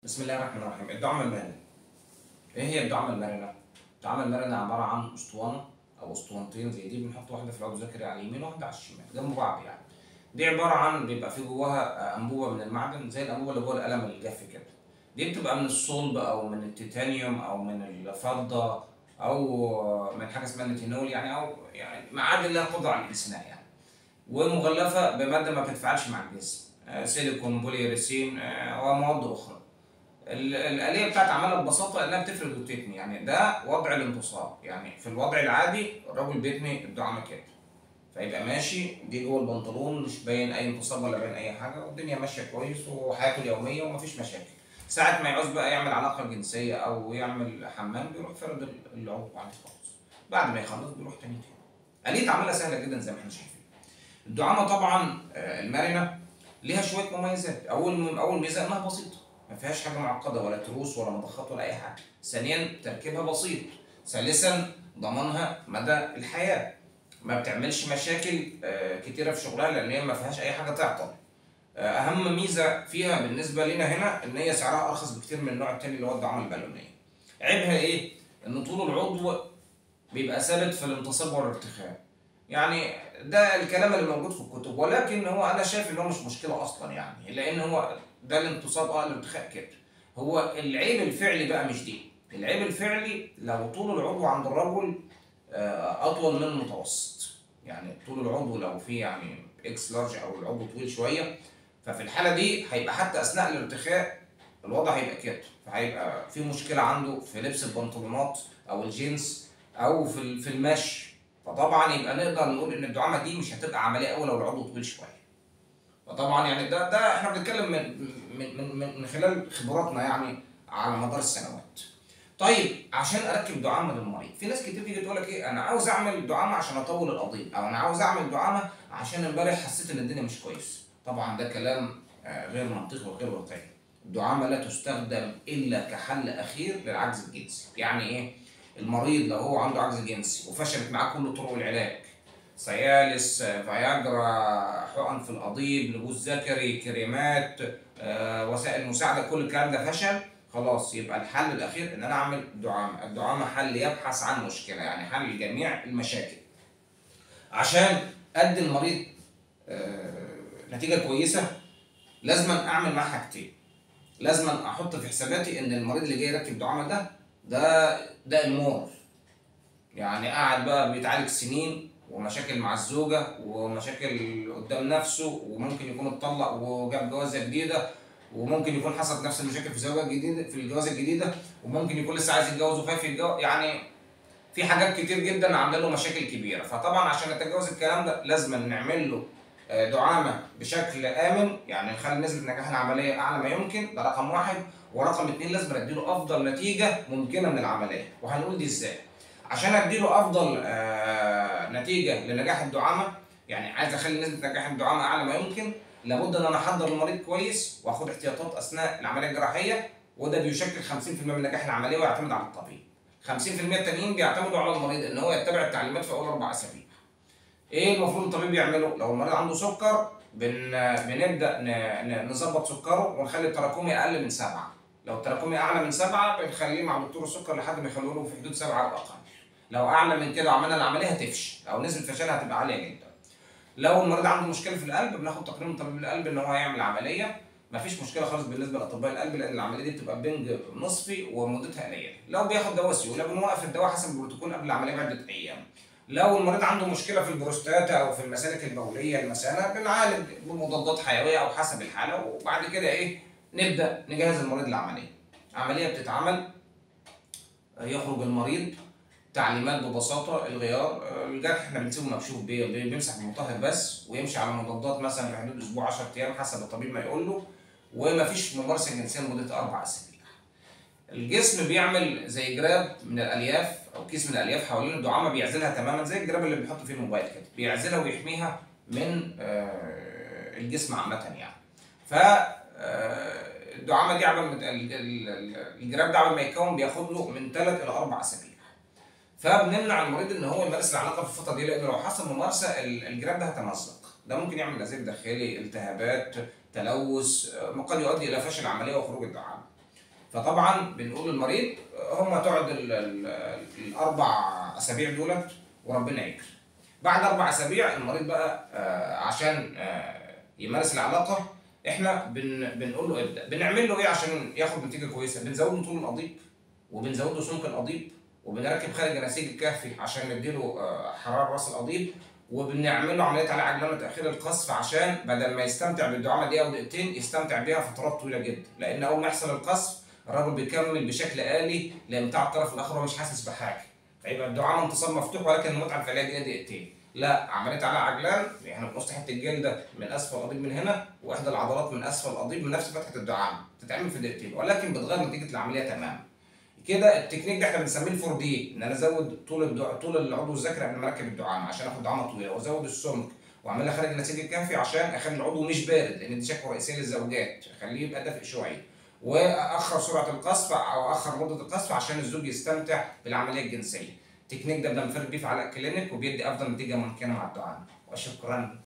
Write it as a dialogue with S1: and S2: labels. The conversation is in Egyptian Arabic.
S1: بسم الله الرحمن الرحيم الدعامة المرنة ايه هي الدعامة المرنة؟ الدعامة المرنة عبارة عن اسطوانة او اسطوانتين زي دي بنحط واحدة في العضو الذكري على اليمين وواحدة على الشمال جنب بعض يعني دي عبارة عن بيبقى في جواها انبوبة من المعدن زي الانبوبة اللي جوه القلم الجاف كده دي بتبقى من الصلب او من التيتانيوم او من الفضة او من حاجة اسمها النيتينول يعني او يعني معادن لها قدرة على الانثناء يعني ومغلفة بمادة ما بتتفاعلش مع الجسم آه، سيليكون بوليوريثين آه، ومواد اخرى ال- الآلية بتاعت عملها ببساطة إنها بتفرد وتتني يعني ده وضع الانتصاب يعني في الوضع العادي الراجل بيتني الدعامة كده فيبقى ماشي دي جوه البنطلون مش باين أي انتصاب ولا باين أي حاجة والدنيا ماشية كويس وحياته اليومية ومفيش مشاكل ساعة ما يعوز بقى يعمل علاقة جنسية أو يعمل حمام بيروح فرد ال- العضو عليه خالص بعد ما يخلص بيروح تاني تاني آلية عملها سهلة جدا زي ما احنا شايفين الدعامة طبعا آه، المرنة ليها شوية مميزات أول أول ميزة إنها بسيطة ما فيهاش حاجه معقده ولا تروس ولا مضخات ولا اي حاجه ثانيا تركيبها بسيط ثالثا ضمانها مدى الحياه ما بتعملش مشاكل آه، كتيره في شغلها لان هي ما فيهاش اي حاجه تعطل آه، اهم ميزه فيها بالنسبه لنا هنا ان هي سعرها ارخص بكتير من النوع التاني اللي هو الدعامه البالونيه عيبها ايه ان طول العضو بيبقى ثابت في الانتصاب والارتخاء يعني ده الكلام اللي موجود في الكتب ولكن هو انا شايف ان هو مش مشكله اصلا يعني لان هو ده الانتصاب اه الارتخاء كده هو العيب الفعلي بقى مش دي العيب الفعلي لو طول العضو عند الرجل آه، اطول من المتوسط يعني طول العضو لو في يعني اكس لارج او العضو طويل شويه ففي الحاله دي هيبقى حتى اثناء الارتخاء الوضع هيبقى كده فهيبقى في مشكله عنده في لبس البنطلونات او الجينز او في ال- في المشي فطبعا يبقى نقدر نقول ان الدعامه دي مش هتبقى عمليه قوي لو العضو طويل شويه فطبعا يعني ده ده احنا بنتكلم من من من, من من خلال خبراتنا يعني على مدار السنوات. طيب عشان اركب دعامه للمريض، في ناس كتير تيجي تقول لك ايه انا عاوز اعمل دعامه عشان اطول القضيب او انا عاوز اعمل دعامه عشان امبارح حسيت ان الدنيا مش كويس. طبعا ده كلام آه، غير منطقي وغير واقعي. الدعامه لا تستخدم الا كحل اخير للعجز الجنسي، يعني ايه؟ المريض لو هو عنده عجز جنسي وفشلت معاه كل طرق العلاج سيالس آه، فياجرا حقن في القضيب لبوس ذكري كريمات آه، وسائل مساعده كل الكلام ده فشل خلاص يبقى الحل الاخير ان انا اعمل دعامه الدعامه حل يبحث عن مشكله يعني حل جميع المشاكل عشان ادي المريض آه، نتيجه كويسه لازم اعمل معاه حاجتين لازم احط في حساباتي ان المريض اللي جاي يركب دعامه ده ده ده المور يعني قاعد بقى بيتعالج سنين ومشاكل مع الزوجة ومشاكل قدام نفسه وممكن يكون اتطلق وجاب جوازة جديدة وممكن يكون حصلت نفس المشاكل في الزواج الجديد في الجوازة الجديدة وممكن يكون لسه عايز يتجوز وخايف يتجوز يعني في حاجات كتير جدا عامله له مشاكل كبيرة فطبعا عشان نتجاوز الكلام ده لازم نعمل له آه، دعامة بشكل آمن يعني نخلي نسبة نجاح العملية أعلى ما يمكن ده رقم واحد ورقم اتنين لازم نديله أفضل نتيجة ممكنة من العملية وهنقول دي إزاي عشان اديله افضل آه، نتيجه لنجاح الدعامه يعني عايز اخلي نسبه نجاح الدعامه اعلى ما يمكن لابد ان انا احضر المريض كويس واخد احتياطات اثناء العمليه الجراحيه وده بيشكل 50% من نجاح العمليه ويعتمد على الطبيب 50% التانيين بيعتمدوا على المريض ان هو يتبع التعليمات في اول اربع اسابيع ايه المفروض الطبيب يعمله لو المريض عنده سكر بن... بنبدا ن... ن- نظبط سكره ونخلي التراكمي اقل من سبعه لو التراكمي اعلى من سبعه بنخليه مع دكتور السكر لحد ما يخلوه له في حدود سبعه او اقل لو اعلى من كده وعملنا العمليه هتفشل او نسبه فشلها هتبقى عاليه جدا لو المريض عنده مشكله في القلب بناخد تقرير من طبيب القلب ان هو هيعمل عمليه مفيش مشكله خالص بالنسبه لاطباء القلب لان العمليه دي بتبقى بنج نصفي ومدتها قليله لو بياخد دواء سيوله بنوقف الدواء حسب البروتوكول قبل العمليه بعده ايام لو المريض عنده مشكله في البروستاتا او في المسالك البوليه المثانه بنعالج بمضادات حيويه او حسب الحاله وبعد كده ايه نبدا نجهز المريض للعمليه عمليه بتتعمل يخرج المريض تعليمات ببساطه الغيار آه، الجرح احنا بنسيبه مكشوف بي- بي- بيمسح بمطهر بس ويمشي على مضادات مثلا في حدود اسبوع 10 ايام حسب الطبيب ما يقول له ومفيش ممارسه جنسيه لمده اربع اسابيع. الجسم بيعمل زي جراب من الالياف او كيس من الالياف حوالين الدعامه بيعزلها تماما زي الجراب اللي بيحط فيه الموبايل كده بيعزلها ويحميها من آه، الجسم عامه يعني. ف آه، الدعامه دي عبال ما- ال- ال- ال- الجراب ده عبال ما يتكون بياخد له من ثلاث الى اربع اسابيع. فبنمنع المريض ان هو يمارس العلاقه في الفتره دي لان لو حصل ممارسه ال- الجراب ده هيتمزق ده ممكن يعمل نزيف داخلي التهابات تلوث آه، قد يؤدي الى فشل العمليه وخروج الدعامه فطبعا بنقول للمريض هم تقعد ال- ال- الاربع اسابيع دولت وربنا يكرم بعد اربع اسابيع المريض بقى آه، عشان آه، يمارس العلاقه احنا بن بنقول له ابدا بنعمل له ايه عشان ياخد نتيجه كويسه بنزود له طول القضيب وبنزود له سمك القضيب وبنركب خارج النسيج الكهفي عشان نديله آه، حراره راس القضيب وبنعمل له عمليه على عجلانه تاخير القصف عشان بدل ما يستمتع بالدعامه دقيقه او دقيقتين يستمتع بيها فترات طويله جدا لان اول ما يحصل القصف الراجل بيكمل بشكل آلي لان بتاع الطرف الاخر هو مش حاسس بحاجه فيبقى الدعامه انتصاب مفتوح ولكن المتعه الفعليه دقيقه دقيقتين لا عمليه على عجلان احنا بنقص حته الجلده من اسفل القضيب من هنا واحدى العضلات من اسفل القضيب من نفس فتحه الدعامه تتعمل في دقيقتين ولكن بتغير نتيجه العمليه تماما كده التكنيك ده احنا بنسميه الفور دي ان انا ازود طول الدع... طول العضو الذكري قبل ما اركب الدعامه عشان اخد دعامه طويله وازود السمك واعمل لها خارج النسيج الكهفي عشان اخلي العضو مش بارد لان دي شكوى رئيسيه للزوجات اخليه يبقى دافئ شويه واخر سرعه القصف او اخر مده القصف عشان الزوج يستمتع بالعمليه الجنسيه التكنيك ده بننفرد بيه في علاء كلينيك وبيدي افضل نتيجه ممكنه مع الدعامه وشكرا